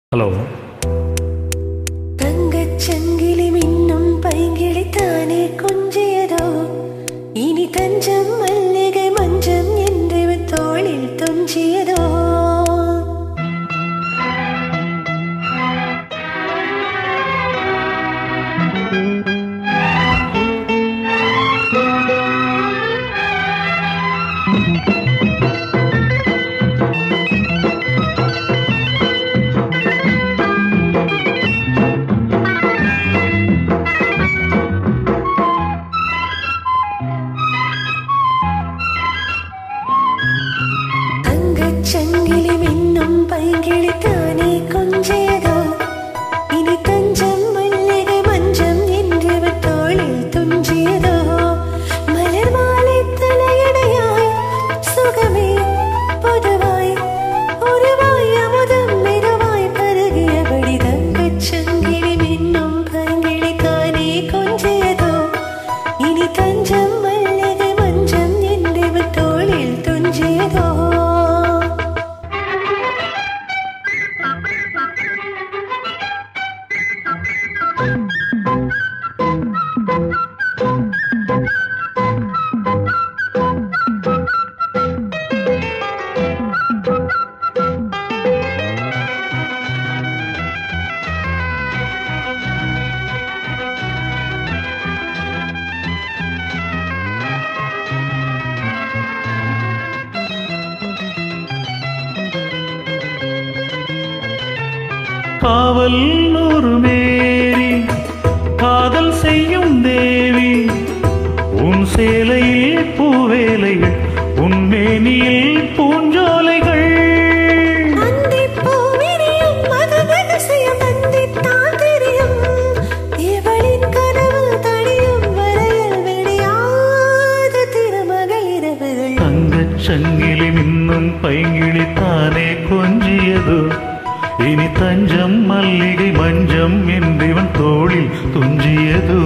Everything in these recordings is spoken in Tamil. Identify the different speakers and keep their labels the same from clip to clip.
Speaker 1: ஹலோ
Speaker 2: தங்கச் சங்கிலி மின்னும் பைங்கிளி தானே கொஞ்சியதோ இனி தஞ்சம் மல்லிகை மஞ்சம் என்று தோளில் துஞ்சியதோ தங்கச் சங்கிலி மின்னும் பைங்கிளி தானே கொஞ்சியதோ இனி தஞ்சம் மல்லிகை மஞ்சம் என்று தோளில் துஞ்சியதோ மலர் மாலை தலையணையாய் சுகமே பொதுவாய் உருவாய் அமுதம் மெதுவாய் பருகியபடி தங்கச் சங்கிலி மின்னும் பைங்கிளி தானே கொஞ்சியதோ இனி தஞ்சம் மல்லிகை மஞ்சம் என்று தோளில் துஞ்சியதோ
Speaker 1: காவல் நூறு மேரி காதல் செய்யும் தேவி உன் சேலையில் பூவேலைகள் உன் மேனியில் பூஞ்சோலைகள்
Speaker 2: அந்திப் பூவிரியும் மகன் ரகசியம் அந்தித்தான் தெரியும். இவளின் கனவு தணியும் வரையில் விடியாத திருமகள் இரவுகள்.
Speaker 1: தங்கச் சங்கிலி மின்னும் பைங்கிளி தானே கொஞ்சியதோ இனி தஞ்சம் மல்லிகை மஞ்சம் என்றிவன் தோளில் துஞ்சியதோ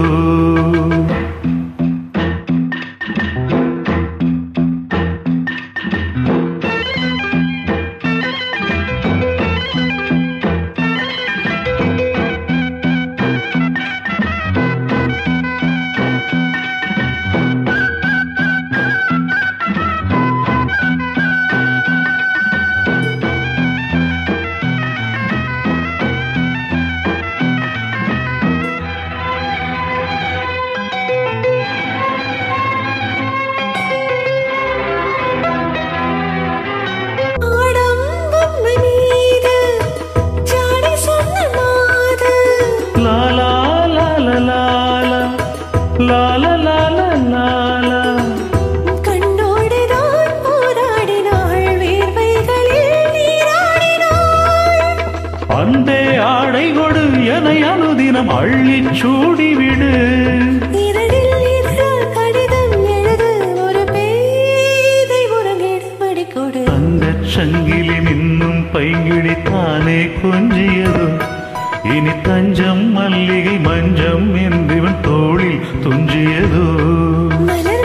Speaker 2: ஆடும் பொம்மை மீது ஜாடை சொன்ன மாது.
Speaker 1: லா லா லா லா லா லா லா லா லா லா லா
Speaker 2: கண்ணோடுதான் போராடினாள் வேர்வைகளில் நீராடினாள்
Speaker 1: அந்தே ஆடை கொடு என அனுதினம் அள்ளிச் சூடிவிடு
Speaker 2: இரடில் இதழ் கடிதம் எழுது ஒரு பேதை உறங்கிடும்படி கொடு
Speaker 1: தங்கச் சங்கிலி மின்னும் பைங்கிழி தானே கொஞ்சியதோ இனி தஞ்சம் மல்லிகை மஞ்சம் என்றிவன் தோளில் துஞ்சியதோ
Speaker 2: மலர்